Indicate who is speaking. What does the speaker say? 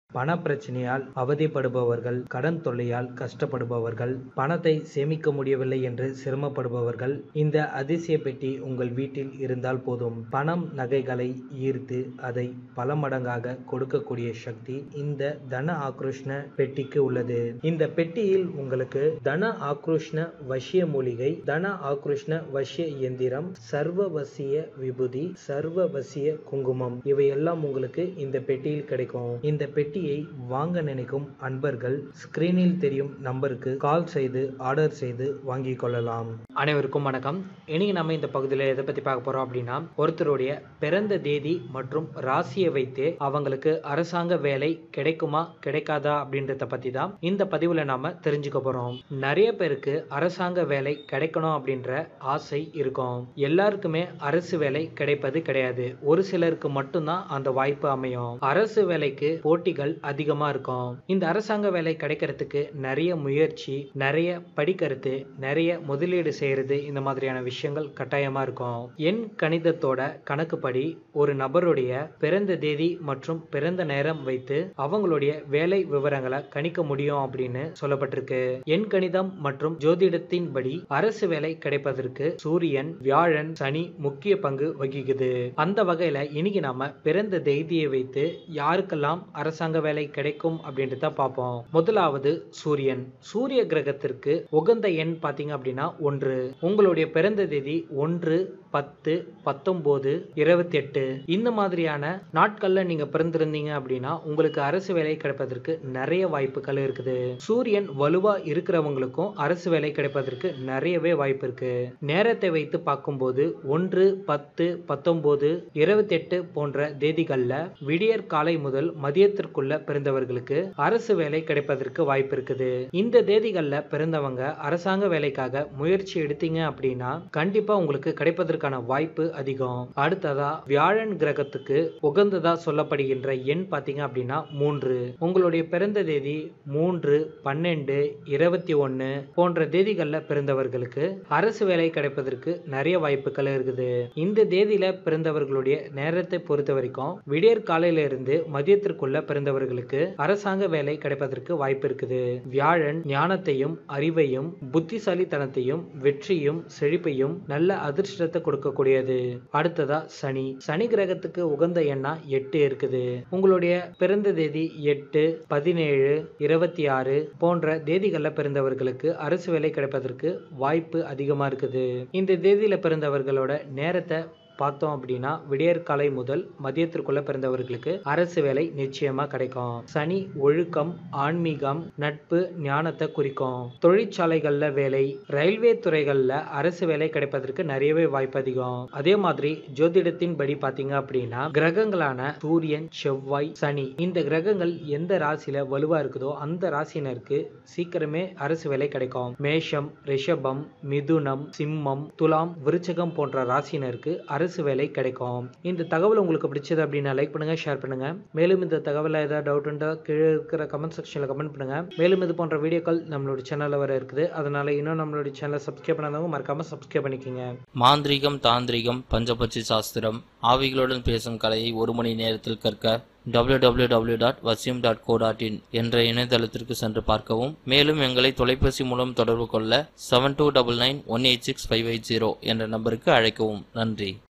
Speaker 1: பண பிரச்சனையால் அவதிப்படுபவர்கள் கடன் தொல்லையால் கஷ்டப்படுபவர்கள் பணத்தை சேமிக்க முடியவில்லை என்று சிரமப்படுபவர்கள் இந்த அதிசய பெட்டி உங்கள் வீட்டில் இருந்தால் போதும் பணம் நகைகளை ஈர்த்து அதை பல மடங்காக கொடுக்கக்கூடிய சக்தி இந்த தன ஆக்ரோஷ்ண பெட்டிக்கு உள்ளது இந்த பெட்டியில் உங்களுக்கு தன ஆக்ரோஷ்ண வசிய மூலிகை தன ஆக்ரோஷ்ண வசிய இயந்திரம் சர்வவசிய விபூதி சர்வவசிய குங்குமம் இவையெல்லாம் உங்களுக்கு இந்த பெட்டியில் கிடைக்கும் இந்த பெட்டியை வாங்க நினைக்கும் அன்பர்கள் ஸ்கிரீனில் தெரியும் நம்பருக்கு கால் செய்து ஆர்டர் செய்து வாங்கிக் கொள்ளலாம் அனைவருக்கும் வணக்கம் இன்னைக்கு நம்ம இந்த பகுதியில் எதை பத்தி பார்க்க போறோம் அப்படின்னா ஒருத்தருடைய பிறந்த தேதி மற்றும் ராசியை வைத்து அவங்களுக்கு அரசாங்க வேலை கிடைக்குமா கிடைக்காதா அப்படின்றத பத்தி தான் இந்த பதிவுல நாம தெரிஞ்சுக்க போறோம் நிறைய பேருக்கு அரசாங்க வேலை கிடைக்கணும் அப்படின்ற ஆசை இருக்கும் எல்லாருக்குமே அரசு வேலை கிடைப்பது கிடையாது ஒரு சிலருக்கு மட்டும்தான் அந்த வாய்ப்பு அமையும் அரசு வேலைக்கு போட்டிகள் அதிகமா இருக்கும் இந்த அரசாங்க வேலை கிடைக்கிறதுக்கு நிறைய முயற்சி நிறைய படிக்கிறது நிறைய முதலீடு செய்யறது இந்த மாதிரியான விஷயங்கள் கட்டாயமா இருக்கும் எண் கணிதத்தோட கணக்குப்படி ஒரு நபருடைய பிறந்த தேதி மற்றும் பிறந்த நேரம் வைத்து அவங்களுடைய வேலை விவரங்களை கணிக்க முடியும் அப்படின்னு சொல்லப்பட்டிருக்கு எண் கணிதம் மற்றும் ஜோதிடத்தின்படி அரசு வேலை கிடைப்பதற்கு சூரியன் வியாழன் சனி முக்கிய பங்கு வகிக்குது அந்த வகையில இன்னைக்கு நாம பிறந்த தேதியை வைத்து யாருக்கெல்லாம் அரசாங்க வேலை கிடைக்கும் அப்படின்றத பார்ப்போம் முதலாவது சூரியன் சூரிய கிரகத்திற்கு உகந்த எண் பாத்தீங்க அப்படின்னா ஒன்று உங்களுடைய பிறந்த தேதி ஒன்று பத்து பத்தொன்பது இருபத்தி எட்டு இந்த மாதிரியான நாட்கள்ல நீங்க பிறந்திருந்தீங்க அப்படின்னா உங்களுக்கு அரசு வேலை கிடைப்பதற்கு நிறைய வாய்ப்புகள் இருக்குது சூரியன் வலுவா இருக்கிறவங்களுக்கும் அரசு வேலை கிடைப்பதற்கு நிறையவே வாய்ப்பு இருக்கு நேரத்தை வைத்து பார்க்கும்போது ஒன்று பத்து பத்தொன்பது இருபத்தி எட்டு போன்ற தேதிகள்ல விடியற் காலை முதல் மதியத்திற்குள்ள பிறந்தவர்களுக்கு அரசு வேலை கிடைப்பதற்கு வாய்ப்பு இருக்குது இந்த தேதிகள்ல பிறந்தவங்க அரசாங்க வேலைக்காக முயற்சி எடுத்தீங்க அப்படின்னா கண்டிப்பா உங்களுக்கு கிடைப்பதற்கான வாய்ப்பு அதிகம் அடுத்ததா வியாழன் கிரகத்துக்கு உகந்ததா சொல்லப்படுகின்ற எண் பாத்தீங்க அப்படின்னா மூன்று உங்களுடைய பிறந்த தேதி மூன்று பன்னெண்டு இருபத்தி ஒன்னு போன்ற தேதிகள்ல பிறந்தவர்களுக்கு அரசு வேலை கிடைப்பதற்கு நிறைய வாய்ப்புகள் இருக்குது இந்த தேதியில பிறந்தவர்களுடைய நேரத்தை பொறுத்த வரைக்கும் விடியற் காலையில இருந்து மதியத்திற்குள்ள பிறந்தவர்களுக்கு அரசாங்க வேலை கிடைப்பதற்கு வாய்ப்பு இருக்குது வியாழன் ஞானத்தையும் அறிவையும் புத்திசாலித்தனத்தையும் வெற்றியும் செழிப்பையும் நல்ல அதிர்ஷ்டத்தை கொடுக்கக்கூடியது அடுத்ததா சனி சனி கிரகத்துக்கு உகந்த எண்ணா எட்டு இருக்குது உங்களுடைய பிறந்த தேதி எட்டு பதினேழு இருபத்தி ஆறு போன்ற தேதிகளில் பிறந்தவர்களுக்கு அரசு வேலை கிடைப்பதற்கு வாய்ப்பு அதிகமா இருக்குது இந்த தேதியில பிறந்தவர்களோட நேரத்தை பார்த்தோம் அப்படின்னா விடியற்காலை முதல் மதியத்திற்குள்ள பிறந்தவர்களுக்கு அரசு வேலை நிச்சயமா கிடைக்கும் சனி ஒழுக்கம் ஆன்மீகம் நட்பு ஞானத்தை குறிக்கும் தொழிற்சாலைகள்ல வேலை ரயில்வே துறைகள்ல அரசு வேலை கிடைப்பதற்கு நிறையவே வாய்ப்பு அதிகம் அதே மாதிரி ஜோதிடத்தின் படி பாத்தீங்க அப்படின்னா கிரகங்களான சூரியன் செவ்வாய் சனி இந்த கிரகங்கள் எந்த ராசியில வலுவா இருக்குதோ அந்த ராசினருக்கு சீக்கிரமே அரசு வேலை கிடைக்கும் மேஷம் ரிஷபம் மிதுனம் சிம்மம் துலாம் விருச்சகம் போன்ற ராசினருக்கு அரசு அரசு வேலை கிடைக்கும் இந்த தகவல் உங்களுக்கு பிடிச்சது அப்படின்னா லைக் பண்ணுங்க ஷேர் பண்ணுங்க மேலும் இந்த தகவலில் ஏதாவது டவுட் உண்டா கீழே இருக்கிற கமெண்ட் செக்ஷனில் கமெண்ட் பண்ணுங்க மேலும் இது போன்ற வீடியோக்கள் நம்மளோட சேனலில் வர இருக்குது அதனால இன்னும் நம்மளோட சேனலை சப்ஸ்கிரைப் பண்ணாதவங்க மறக்காம சப்ஸ்கிரைப் பண்ணிக்கோங்க
Speaker 2: மாந்திரீகம் தாந்திரிகம் பஞ்சபட்சி சாஸ்திரம் ஆவிகளுடன் பேசும் கலையை ஒரு மணி நேரத்தில் கற்க www.vasim.co.in டாட் வசியம் டாட் கோ டாட் இன் என்ற இணையதளத்திற்கு சென்று பார்க்கவும் மேலும் எங்களை தொலைபேசி மூலம் தொடர்பு கொள்ள seven two double nine one eight six five eight zero என்ற நம்பருக்கு அழைக்கவும் நன்றி